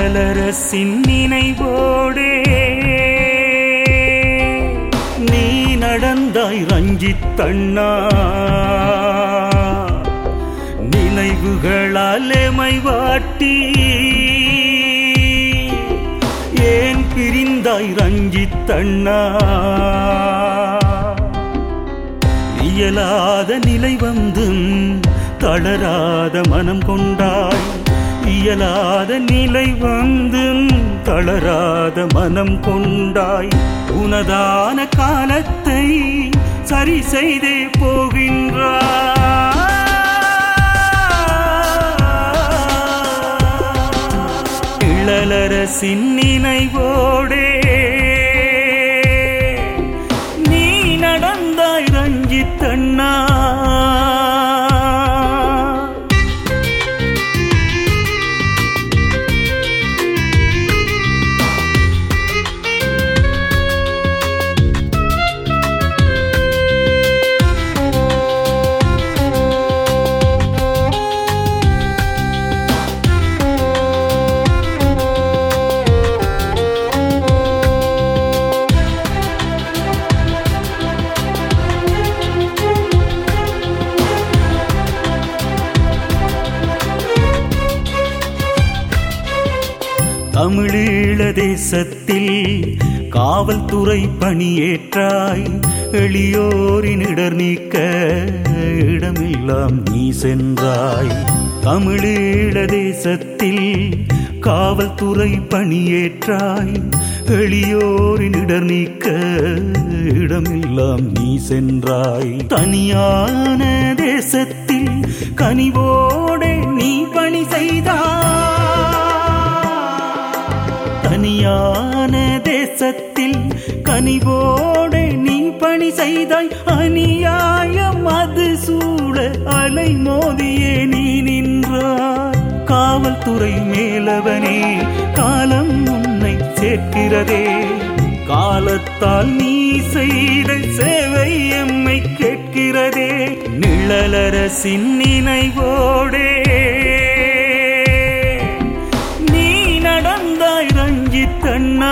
நிழலரசின் நினைவோடே நீ நடந்தாய் ரஞ்சித்தண்ணா நினைவுகளால் எமை வாட்டி ஏன் பிரிந்தாய் ரஞ்சித்தண்ணா இயலாத நிலை வந்தும் தளராத மனம் கொண்டாய் இயலாத நிலை வந்தும் தளராத மனம் கொண்டாய் உனதான காலத்தை சரி செய்தே போகின்றாய் இளலரசின் நினைவோடே நீ நடந்தாய் ரஞ்சித்தண்ணா தமிழீழ தேசத்தில் காவல்துறை பணியேற்றாய் எளியோரின் இடர் நீக்க இடமெல்லாம் நீ சென்றாய் தமிழீழ தேசத்தில் காவல்துறை பணியேற்றாய் எளியோரின் இடர் நீக்க இடமெல்லாம் நீ சென்றாய் தனியான தேசத்தில் கனிவோடே நீ பணி செய்தாய் தனியான தேசத்தில் கனிவோடு நீ பணி செய்தாய் அநியாயம் அது சூழ அலை மோதியே நீ நின்றாய் காவல்துறை மேலவனே காலம் உன்னை சேர்க்கிறதே காலத்தால் நீ செய்த சேவை எம்மை கேட்கிறதே நிழலரசின் நினைவோடே நீ நடந்தாய் ரஞ்சித்தண்ணா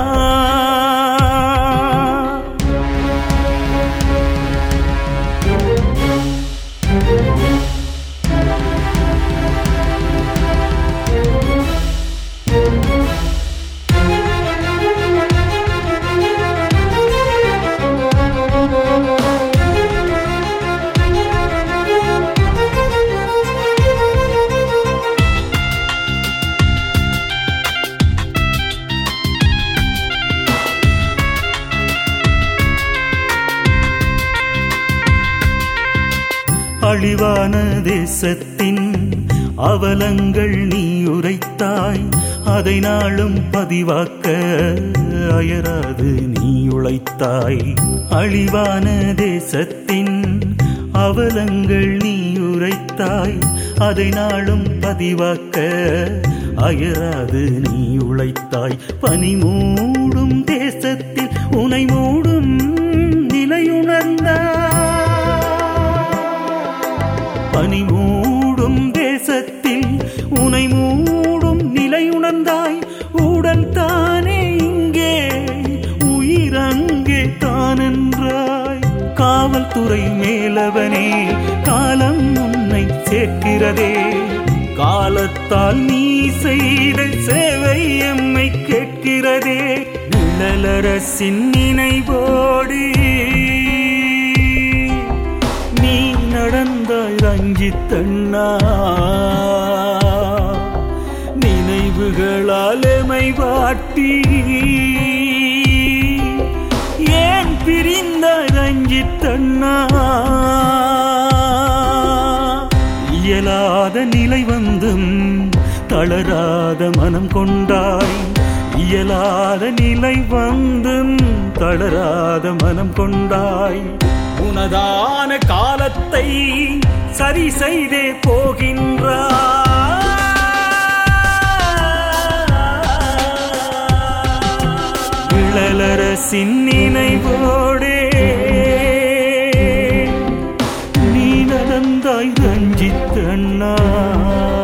அழிவான தேசத்தின் அவலங்கள் நீ உரைத்தாய் அதை நாளும் பதிவாக்க அயராது நீ உழைத்தாய் அழிவான தேசத்தின் அவலங்கள் நீ உரைத்தாய் அதை நாளும் பதிவாக்க அயராது நீ உழைத்தாய் பனி மூடும் தேசத்தில் உனை மூடும் நிலையுணர்ந்தாய் பனி மூடும் தேசத்தில் உனை மூடும் நிலை உணர்ந்தாய் உடல் தானே இங்கே உயிர் அங்கே தானென்றாய் காவல்துறை மேலவனே காலம் உன்னை சேர்க்கிறதே காலத்தால் நீ செய்த சேவை எம்மை கேட்கிறதே நிழலரசின் நினைவோடு நீ நடந்தாய் ரஞ்சித்தண்ணா நினைவுகளால் எமை வாட்டி ஏன் பிரிந்தாய் ரஞ்சித்தண்ணா இயலாத நிலை வந்தும் தளராத மனம் கொண்டாய் இயலாத நிலை வந்தும் தளராத மனம் கொண்டாய் உனதான காலத்தை சரி செய்தே போகின்றாய் இளலரசின் நினைவோடே நீ நடந்தாய் ரஞ்சித்தண்ணா